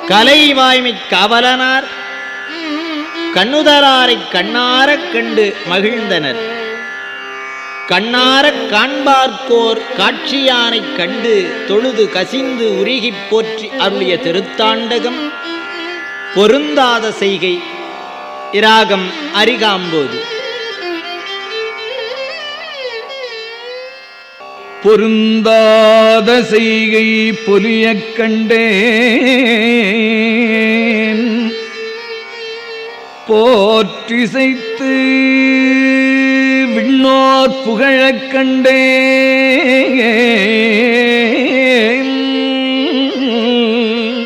கலைவாய்மைக் காவலனார் கண்ணுதராரைக் கண்ணாரக் கண்டு மகிழ்ந்தனர் கண்ணாரக் காண்பார்க்கோர் காட்சியானைக் கண்டு தொழுது கசிந்து உருகிப் போற்றி அருளிய திருத்தாண்டகம் பொருந்தாத செய்கை இராகம் அரிகாம்போது பொருந்தாத செய்கை பொலியக் கண்டேன் போற்றிசைத்து விண்ணோர் புகழக் கண்டேன்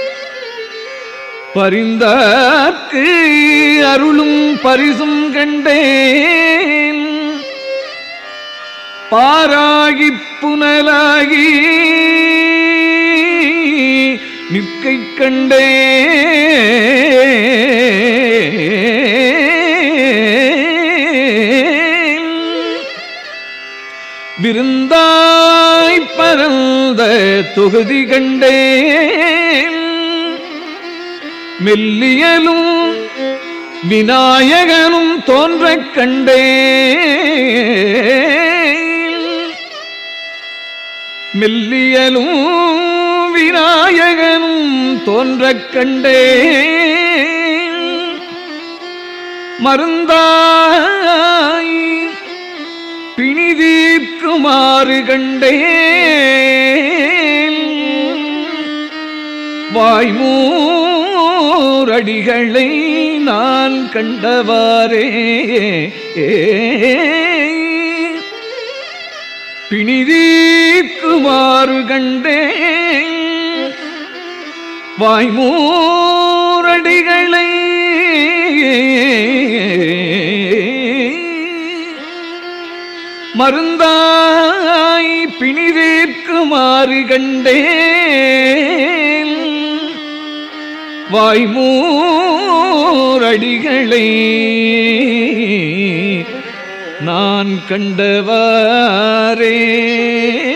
பரிந்தாக்கு அருளும் பரிசும் கண்டேன் பாராகிப் புனலாகி நிற்கைக் கண்டே விருந்தாய் பரந்த தொகுதி கண்டேன் மெல்லியலும் விநாயகனும் தோன்றக் கண்டேன் மெல்லியலும் விநாயகனும் தோன்றக் கண்டேன் மருந்தாய் பிணிதீர்க்குமாறு கண்டேன் வாய்மூரடிகளை நான் கண்டவாறே பிணிதீக்குமாறு கண்டேன் வாய்மூரடிகளை மருந்தாய் பிணிதீர்க்குமாறு கண்டேன் வாய்மூரடிகளை நான் கண்டவாரே